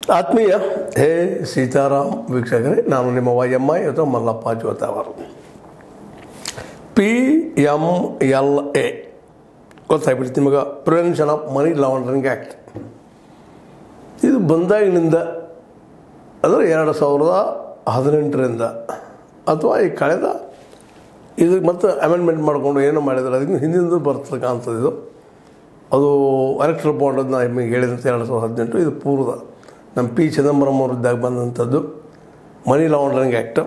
ಆತ್ಮೀಯ ಹೇ ಸೀತಾರಾಮ್ ವೀಕ್ಷಕರೇ ನಾನು ನಿಮ್ಮ ವೈ ಎಮ್ ಐ ಅಥವಾ Mallappa Jotawar P M L A ಗೊತ್ತಾಗ್ಬಿಡ್ತು ನಿಮಗೆ prevention of money laundering act ಇದು ಬಂದಾಗಿನಿಂದ ಅಂದರೆ ಎರಡು ಸಾವಿರದ ಹದಿನೆಂಟರಿಂದ ಅಥವಾ ಈ ಕಳೆದ ಇದಕ್ಕೆ ಮತ್ತೆ ಅಮೆಂಡ್ಮೆಂಟ್ ಮಾಡಿಕೊಂಡು ಏನು ಮಾಡಿದ್ರೆ ಅದಕ್ಕೆ ಹಿಂದಿನಿಂದ ಬರ್ತಕ್ಕಂಥದ್ದು ಇದು ಅದು ಎಲೆಕ್ಟ್ರಲ್ ಬಾಂಡ್ ಅಂತ ನಿಮಗೆ ಹೇಳಿದಂತೆ ಎರಡು ಸಾವಿರದ ಹದಿನೆಂಟು ಇದು ಪೂರ್ವದ ನಮ್ಮ ಪಿ ಚಿದಂಬರಂ ಅವರಿದ್ದಾಗ ಬಂದಂಥದ್ದು ಮನಿ ಲಾಂಡ್ರಿಂಗ್ ಆ್ಯಕ್ಟ್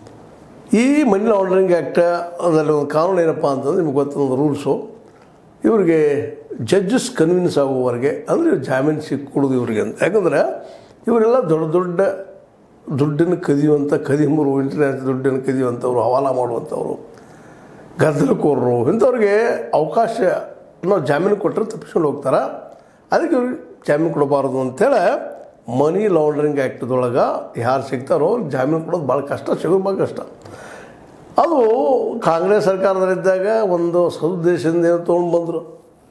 ಈ ಮನಿ ಲಾಂಡ್ರಿಂಗ್ ಆ್ಯಕ್ಟ್ ಅದರಲ್ಲಿ ಒಂದು ಕಾನೂನು ಏನಪ್ಪ ಅಂತಂದ್ರೆ ನಿಮಗೆ ಗೊತ್ತೊಂದು ರೂಲ್ಸು ಇವರಿಗೆ ಜಡ್ಜಸ್ ಕನ್ವಿನ್ಸ್ ಆಗುವವರೆಗೆ ಅಂದರೆ ಜಾಮೀನು ಸಿಕ್ಕೊಡೋದು ಇವರಿಗೆ ಅಂತ ಯಾಕಂದರೆ ಇವರೆಲ್ಲ ದೊಡ್ಡ ದೊಡ್ಡ ದುಡ್ಡನ್ನು ಕದಿಯುವಂಥ ಕದಿಮರು ಇಂಟರ್ನೆಟ್ ದುಡ್ಡನ್ನು ಕದಿಯುವಂಥವ್ರು ಹವಾಲ ಮಾಡುವಂಥವ್ರು ಗದ್ದಲಕೋರರು ಇಂಥವ್ರಿಗೆ ಅವಕಾಶ ನಾವು ಜಾಮೀನು ಕೊಟ್ಟರೆ ತಪ್ಪಿಸ್ಕೊಂಡು ಹೋಗ್ತಾರೆ ಅದಕ್ಕೆ ಇವ್ರಿಗೆ ಜಾಮೀನು ಕೊಡಬಾರ್ದು ಅಂತೇಳಿ ಮನಿ ಲಾಂಡ್ರಿಂಗ್ ಆ್ಯಕ್ಟ್ದೊಳಗೆ ಯಾರು ಸಿಗ್ತಾರೋ ಅವ್ರಿಗೆ ಜಾಮೀನು ಕೊಡೋದು ಭಾಳ ಕಷ್ಟ ಸಿಗೋದು ಭಾಳ ಕಷ್ಟ ಅದು ಕಾಂಗ್ರೆಸ್ ಸರ್ಕಾರದಲ್ಲಿದ್ದಾಗ ಒಂದು ಸದುದ್ದೇಶದಿಂದ ಏನೋ ತೊಗೊಂಡು ಬಂದರು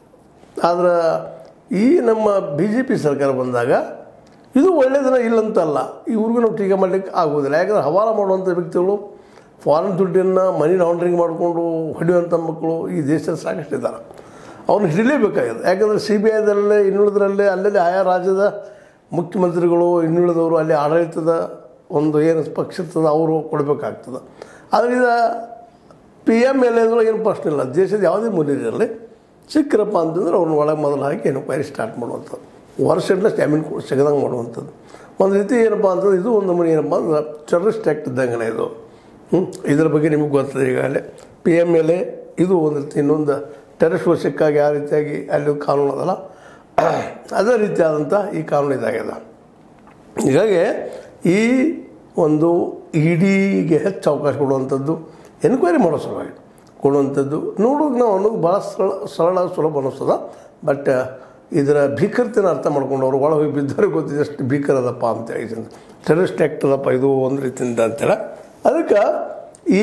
ಆದ್ರೆ ಈ ನಮ್ಮ ಬಿ ಜೆ ಪಿ ಸರ್ಕಾರ ಬಂದಾಗ ಇದು ಒಳ್ಳೆಯದನ್ನ ಇಲ್ಲಂತಲ್ಲ ಇವ್ರಿಗೂ ನಾವು ಟೀಕೆ ಮಾಡಲಿಕ್ಕೆ ಆಗೋದಿಲ್ಲ ಯಾಕಂದ್ರೆ ಹವಾಲ ಮಾಡುವಂಥ ವ್ಯಕ್ತಿಗಳು ಫಾರಿನ್ ದುಡ್ಡನ್ನು ಮನಿ ಲಾಂಡ್ರಿಂಗ್ ಮಾಡಿಕೊಂಡು ಹೊಡೆಯುವಂಥ ಮಕ್ಕಳು ಈ ದೇಶದಲ್ಲಿ ಸಾಕಷ್ಟಿದ್ದಾರೆ ಅವ್ರನ್ನ ಹಿಡಿಲೇಬೇಕಾಗಿದೆ ಯಾಕಂದರೆ ಸಿ ಬಿ ಐದಲ್ಲೇ ಇನ್ನುಳಿದ್ರಲ್ಲೇ ಅಲ್ಲಲ್ಲಿ ಆಯಾ ರಾಜ್ಯದ ಮುಖ್ಯಮಂತ್ರಿಗಳು ಇನ್ನುಳಿದವರು ಅಲ್ಲಿ ಆಡಳಿತದ ಒಂದು ಏನು ಪಕ್ಷ ಇರ್ತದೆ ಅವರು ಕೊಡಬೇಕಾಗ್ತದೆ ಆದರೆ ಇದು ಪಿ ಎಮ್ ಎಲ್ ಎದ್ರೊಳಗೆ ಏನು ಪ್ರಶ್ನೆ ಇಲ್ಲ ದೇಶದ ಯಾವುದೇ ಮೂಲೆಯಲ್ಲಿ ಸಿಕ್ಕರಪ್ಪ ಅಂತಂದ್ರೆ ಅವ್ರನ್ನ ಒಳಗೆ ಮೊದಲು ಹಾಕಿ ಎನ್ಕ್ವೈರಿ ಸ್ಟಾರ್ಟ್ ಮಾಡುವಂಥದ್ದು ವರ್ಷಗಟ್ಟಲೆ ಜಾಮೀನು ಕೊಡು ಸಿಗದಂಗೆ ಮಾಡುವಂಥದ್ದು ಒಂದು ರೀತಿ ಏನಪ್ಪ ಅಂತಂದ್ರೆ ಇದು ಒಂದು ಮನೆ ಏನಪ್ಪ ಅಂದ್ರೆ ಟೆರರಿಸ್ಟ್ ಆ್ಯಕ್ಟ್ ಇದ್ದಂಗೆ ಇದು ಹ್ಞೂ ಇದ್ರ ಬಗ್ಗೆ ನಿಮಗೆ ಗೊತ್ತದೆ ಈಗಾಗಲೇ ಪಿ ಎಮ್ ಎಲ್ ಎ ಇದು ಒಂದು ರೀತಿ ಇನ್ನೊಂದು ಟೆರರಿಸ್ಟ್ ವರ್ಷಕ್ಕಾಗಿ ಯಾವ ರೀತಿಯಾಗಿ ಅಲ್ಲಿ ಕಾನೂನು ಅದಲ್ಲ ಅದೇ ರೀತಿಯಾದಂಥ ಈ ಕಾನೂನು ಇದಾಗಿದೆ ಹೀಗಾಗಿ ಈ ಒಂದು ಇಡಿಗೆ ಹೆಚ್ಚು ಅವಕಾಶ ಕೊಡುವಂಥದ್ದು ಎನ್ಕ್ವೈರಿ ಮಾಡೋ ಸಲುವಾಗಿ ಕೊಡುವಂಥದ್ದು ನೋಡೋಕೆ ನಾವು ಅನ್ನೋದು ಭಾಳ ಸರಳ ಸರಳ ಸುಲಭ ಅನ್ನಿಸ್ತದ ಬಟ್ ಇದರ ಭೀಕರತೆನ ಅರ್ಥ ಮಾಡ್ಕೊಂಡು ಅವ್ರು ಒಳಗೆ ಹೋಗಿ ಬಿದ್ದವ್ರಿಗೆ ಗೊತ್ತಿದೆ ಎಷ್ಟು ಭೀಕರ ಅದಪ್ಪ ಅಂತೇಳಿ ಟೆರರಿಸ್ಟ್ ಆ್ಯಕ್ಟ್ ಅದಪ್ಪ ಇದು ಒಂದು ರೀತಿಯಿಂದ ಅಂತೇಳಿ ಅದಕ್ಕೆ ಈ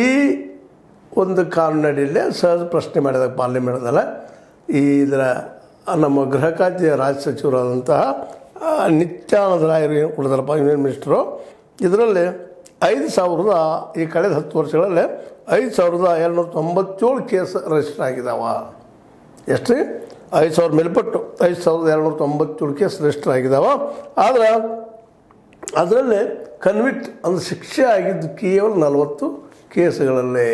ಒಂದು ಕಾನೂನಡಿಯಲ್ಲೇ ಸಹಜ ಪ್ರಶ್ನೆ ಮಾಡಿದಾಗ ಪಾರ್ಲಿಮೆಂಟ್ದಲ್ಲ ಈ ಇದರ ನಮ್ಮ ಗೃಹ ಖಾತೆಯ ರಾಜ್ಯ ಸಚಿವರಾದಂತಹ ಆ, ನಿತ್ಯಾನಂದ ರಾಯರು ಏನು ಕೊಡ್ತಾರಪ್ಪ ಯೂನಿಯನ್ ಮಿನಿಸ್ಟರು ಇದರಲ್ಲಿ ಐದು ಸಾವಿರದ ಈ ಕಳೆದ ಹತ್ತು ವರ್ಷಗಳಲ್ಲಿ ಐದು ಸಾವಿರದ ಏಳ್ನೂರ ತೊಂಬತ್ತೇಳು ಕೇಸ್ ರಿಜಿಸ್ಟರ್ ಆಗಿದಾವ ಎಷ್ಟು ರೀ ಐದು ಸಾವಿರ ಮೇಲ್ಪಟ್ಟು ಐದು ಸಾವಿರದ ಏಳ್ನೂರ ತೊಂಬತ್ತೇಳು ಕೇಸ್ ರಿಜಿಸ್ಟರ್ ಆಗಿದಾವ ಆದ್ರೆ ಅದರಲ್ಲಿ ಕನ್ವಿಕ್ಟ್ ಅಂದ್ರೆ ಶಿಕ್ಷೆ ಆಗಿದ್ದು ಕೇವಲ ನಲವತ್ತು ಕೇಸುಗಳಲ್ಲೇ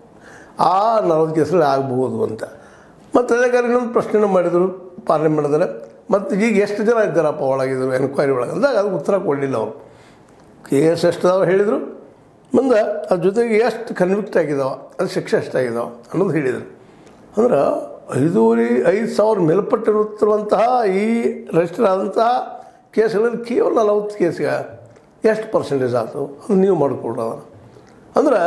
ಆ ನಲವತ್ತು ಕೇಸಲ್ಲಿ ಆಗಬಹುದು ಅಂತ ಮತ್ತು ಅದೇ ಕಾರಣ ಇನ್ನೊಂದು ಪ್ರಶ್ನೆನ ಮಾಡಿದರು ಪಾರ್ಲಿಮೆಂಟ್ದಲ್ಲಿ ಮತ್ತು ಈಗ ಎಷ್ಟು ಜನ ಇದ್ದಾರಪ್ಪ ಒಳಗಿದ್ರು ಎನ್ಕ್ವೈರಿ ಒಳಗೆ ಅಂದಾಗ ಅದಕ್ಕೆ ಉತ್ತರ ಕೊಡಲಿಲ್ಲ ಅವರು ಕೇಸ್ ಎಷ್ಟು ಅದಾವ ಹೇಳಿದರು ಮುಂದೆ ಅದ್ರ ಜೊತೆಗೆ ಎಷ್ಟು ಕನ್ವಿಕ್ಟ್ ಆಗಿದಾವ ಅದು ಶಿಕ್ಷೆ ಎಷ್ಟಾಗಿದಾವ ಅನ್ನೋದು ಹೇಳಿದರು ಅಂದ್ರೆ ಐದೂವರೆ ಐದು ಸಾವಿರ ಮೇಲ್ಪಟ್ಟಿರುತ್ತಿರುವಂತಹ ಈ ರಿಜಿಸ್ಟರ್ ಆದಂತಹ ಕೇಸ್ಗಳಲ್ಲಿ ಕೇವಲ ನಲವತ್ತು ಕೇಸ್ಗೆ ಎಷ್ಟು ಪರ್ಸೆಂಟೇಜ್ ಆಯಿತು ಅದು ನೀವು ಮಾಡಿಕೊಡೋಣ ಅಂದ್ರೆ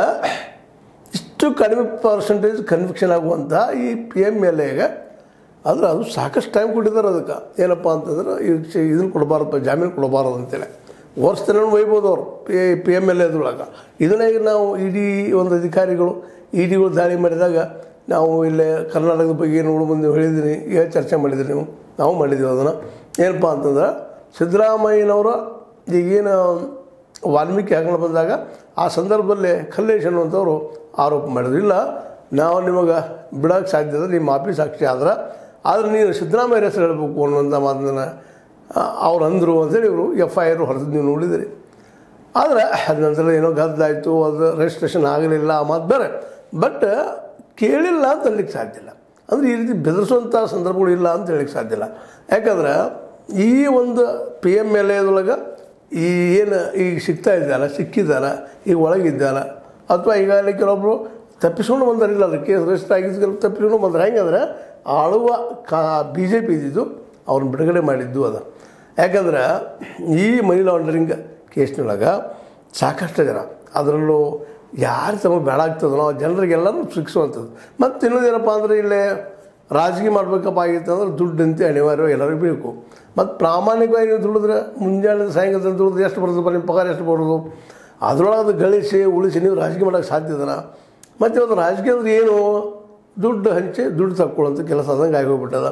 ಇಷ್ಟು ಕಡಿಮೆ ಪರ್ಸೆಂಟೇಜ್ ಕನ್ವಿಕ್ಷನ್ ಆಗುವಂತಹ ಈ ಪಿ ಎಮ್ ಎಲ್ ಎಗೆ ಆದರೆ ಅದು ಸಾಕಷ್ಟು ಟೈಮ್ ಕೊಟ್ಟಿದ್ದಾರೆ ಅದಕ್ಕೆ ಏನಪ್ಪ ಅಂತಂದ್ರೆ ಈಗ ಇದನ್ನು ಕೊಡಬಾರ್ದು ಜಾಮೀನು ಕೊಡಬಾರ್ದು ಅಂತೇಳಿ ವರ್ಷ ಒಯ್ಬೋದು ಅವರು ಪಿ ಪಿ ಎಮ್ ಎಲ್ ಎದ್ರೊಳಗೆ ಇದನ್ನೇ ಈಗ ನಾವು ಇಡೀ ಒಂದು ಅಧಿಕಾರಿಗಳು ಇಡಿಗಳು ದಾಳಿ ಮಾಡಿದಾಗ ನಾವು ಇಲ್ಲೇ ಕರ್ನಾಟಕದ ಬಗ್ಗೆ ನೋಡು ಮುಂದೆ ಹೇಳಿದ್ದೀನಿ ಈಗ ಚರ್ಚೆ ಮಾಡಿದ್ರಿ ನೀವು ನಾವು ಮಾಡಿದ್ದೀವಿ ಅದನ್ನು ಏನಪ್ಪ ಅಂತಂದ್ರೆ ಸಿದ್ದರಾಮಯ್ಯನವರ ಈಗೇನು ವಾಲ್ಮೀಕಿ ಹಾಕೊಂಡು ಬಂದಾಗ ಆ ಸಂದರ್ಭದಲ್ಲಿ ಖಲ್ಲೇಶ್ ಅನ್ನುವಂಥವ್ರು ಆರೋಪ ಮಾಡಿದ್ರು ಇಲ್ಲ ನಾವು ನಿಮಗೆ ಬಿಡೋಕ್ಕೆ ಸಾಧ್ಯ ಇದೆ ನಿಮ್ಮ ಆಫೀಸ್ ಸಾಕ್ಷಿ ಆದ್ರೆ ಆದರೆ ನೀನು ಸಿದ್ದರಾಮಯ್ಯ ಹೆಸರು ಹೇಳಬೇಕು ಅನ್ನುವಂಥ ಮಾತನ್ನು ಅವ್ರು ಅಂದರು ಅಂತೇಳಿ ಇವರು ಎಫ್ ಐ ಆರ್ ಹೊರತು ನೀವು ನೋಡಿದಿರಿ ಆದರೆ ಅದ ನಂತರ ಏನೋ ಗದ್ದಾಯಿತು ಅದು ರಿಜಿಸ್ಟ್ರೇಷನ್ ಆಗಲಿಲ್ಲ ಆ ಮಾತು ಬೇರೆ ಬಟ್ ಕೇಳಿಲ್ಲ ಅಂತ ಹೇಳಲಿಕ್ಕೆ ಸಾಧ್ಯ ಇಲ್ಲ ಅಂದರೆ ಈ ರೀತಿ ಬೆದರಿಸುವಂಥ ಸಂದರ್ಭಗಳು ಇಲ್ಲ ಅಂತ ಹೇಳಲಿಕ್ಕೆ ಸಾಧ್ಯ ಇಲ್ಲ ಯಾಕಂದ್ರೆ ಈ ಒಂದು ಪಿ ಎಮ್ ಎಲ್ ಎದೊಳಗೆ ಈ ಏನು ಈಗ ಸಿಗ್ತಾ ಇದ್ದಾರ ಸಿಕ್ಕಿದ್ದಾರ ಈಗ ಒಳಗಿದ್ದಾರ ಅಥವಾ ಈಗಾಗಲೇ ಕೆಲವೊಬ್ಬರು ತಪ್ಪಿಸ್ಕೊಂಡು ಬಂದಾರಿಲ್ಲ ಅದು ಕೇಸ್ ರಿಜಿಸ್ಟರ್ ಆಗಿದ್ದು ಕೆಲವು ತಪ್ಪಿಸ್ಕೊಂಡು ಬಂದ್ರೆ ಹೆಂಗಂದ್ರೆ ಆಳುವ ಕಾ ಬಿ ಜೆ ಪಿ ಇದ್ದಿದ್ದು ಅವ್ರನ್ನ ಬಿಡುಗಡೆ ಮಾಡಿದ್ದು ಅದು ಯಾಕಂದ್ರೆ ಈ ಮನಿ ಲಾಂಡ್ರಿಂಗ್ ಕೇಸ್ನೊಳಗೆ ಸಾಕಷ್ಟು ಜನ ಅದರಲ್ಲೂ ಯಾರು ತಮಗೆ ಬೇಡ ಆಗ್ತದೋ ಆ ಜನರಿಗೆಲ್ಲರೂ ಶಿಕ್ಷುವಂಥದ್ದು ಮತ್ತು ಇನ್ನೊಂದೇನಪ್ಪ ಅಂದರೆ ಇಲ್ಲೇ ರಾಜಕೀಯ ಮಾಡ್ಬೇಕಪ್ಪ ಆಗಿತ್ತು ಅಂದ್ರೆ ದುಡ್ಡಂತೆ ಅನಿವಾರ್ಯ ಎಲ್ಲರಿಗೂ ಬೇಕು ಮತ್ತು ಪ್ರಾಮಾಣಿಕವಾಗಿ ನೀವು ದುಡಿದ್ರೆ ಮುಂಜಾನೆ ಸಾಯಂಕಾಲ ದುಡಿದ್ರೆ ಎಷ್ಟು ಬರ್ತದಪ್ಪ ನಿಮ್ಮ ಪಗಾರ ಎಷ್ಟು ಬರೋದು ಅದರೊಳಗೆ ಅದು ಗಳಿಸಿ ಉಳಿಸಿ ನೀವು ರಾಜಕೀಯ ಮಾಡೋಕ್ಕೆ ಸಾಧ್ಯ ಇದನ ಮತ್ತು ಇವತ್ತು ರಾಜಕೀಯ ಅಂದ್ರೆ ಏನು ದುಡ್ಡು ಹಂಚಿ ದುಡ್ಡು ತಕ್ಕೊಳ್ಳೋಂಥ ಕೆಲಸ ಆದಂಗೆ ಆಗೋಗ್ಬಿಟ್ಟದ